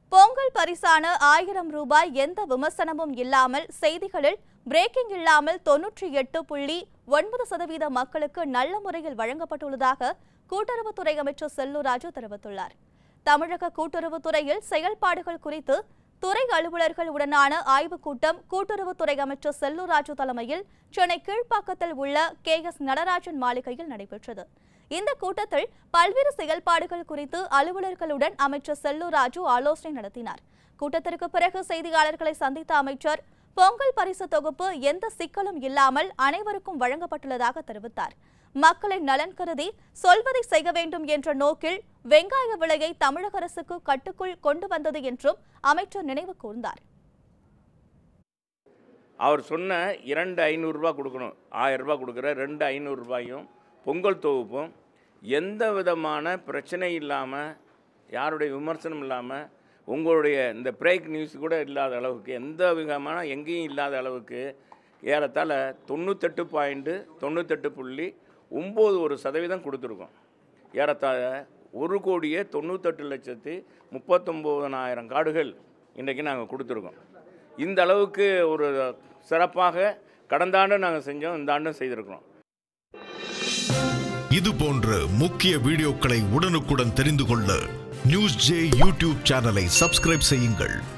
பொங்கல் பரிசான ஆயிரம் ரூபாய் எந்த விமர்சனமும் இல்லாமல் செய்திகளில் பிரேக்கிங் இல்லாமல் தொன்னூற்றி எட்டு புள்ளி ஒன்பது சதவீத மக்களுக்கு நல்ல முறையில் வழங்கப்பட்டுள்ளதாக கூட்டுறவுத்துறை அமைச்சர் செல்லூர் ராஜு தெரிவித்துள்ளார் தமிழக கூட்டுறவுத்துறையில் செயல்பாடுகள் குறித்து துறை அலுவலர்கள் உடனான ஆய்வுக் கூட்டம் கூட்டுறவுத்துறை அமைச்சர் செல்லூர் ராஜு தலைமையில் சென்னை கீழ்ப்பாக்கத்தில் உள்ள கே எஸ் நடராஜன் மாளிகையில் நடைபெற்றது இந்த கூட்டத்தில் பல்வேறு செயல்பாடுகள் குறித்து அலுவலர்களுடன் அமைச்சர் செல்லூர் ராஜு ஆலோசனை நடத்தினார் கூட்டத்திற்கு பிறகு செய்தியாளர்களை சந்தித்த அமைச்சர் பொங்கல் பரிசு தொகுப்பு எந்த சிக்கலும் இல்லாமல் அனைவருக்கும் வழங்கப்பட்டுள்ளதாக தெரிவித்தார் மக்களின் நலன் கருதி சொல்வதை செய்ய வேண்டும் என்ற நோக்கில் வெங்காய விலையை தமிழக அரசுக்கு கட்டுக்குள் கொண்டு வந்தது என்றும் அமைச்சர் நினைவு கூர்ந்தார் அவர் சொன்ன இரண்டு ஐநூறுரூவா கொடுக்கணும் ஆயிரரூபா கொடுக்குற ரெண்டு ஐநூறுரூபாயும் பொங்கல் தொகுப்பும் எந்த விதமான பிரச்சனை இல்லாமல் யாருடைய விமர்சனம் இல்லாமல் உங்களுடைய இந்த பிரேக் நியூஸ் கூட இல்லாத அளவுக்கு எந்த விதமான எங்கேயும் இல்லாத அளவுக்கு ஏறத்தாழ தொண்ணூத்தெட்டு பாயிண்ட்டு தொண்ணூத்தெட்டு புள்ளி ஒம்பது ஒரு சதவீதம் கொடுத்துருக்கோம் ஏறத்தாழ ஒரு கோடியே தொண்ணூத்தெட்டு லட்சத்தி முப்பத்தொம்போதனாயிரம் கார்டுகள் இன்றைக்கி நாங்கள் கொடுத்துருக்கோம் இந்த அளவுக்கு ஒரு சிறப்பாக கடந்த ஆண்டு நாங்கள் செஞ்சோம் இந்த ஆண்டும் செய்திருக்கிறோம் இது போன்ற முக்கிய வீடியோக்களை உடனுக்குடன் தெரிந்து கொள்ள நியூஸ் ஜே யூடியூப் சேனலை சப்ஸ்கிரைப் செய்யுங்கள்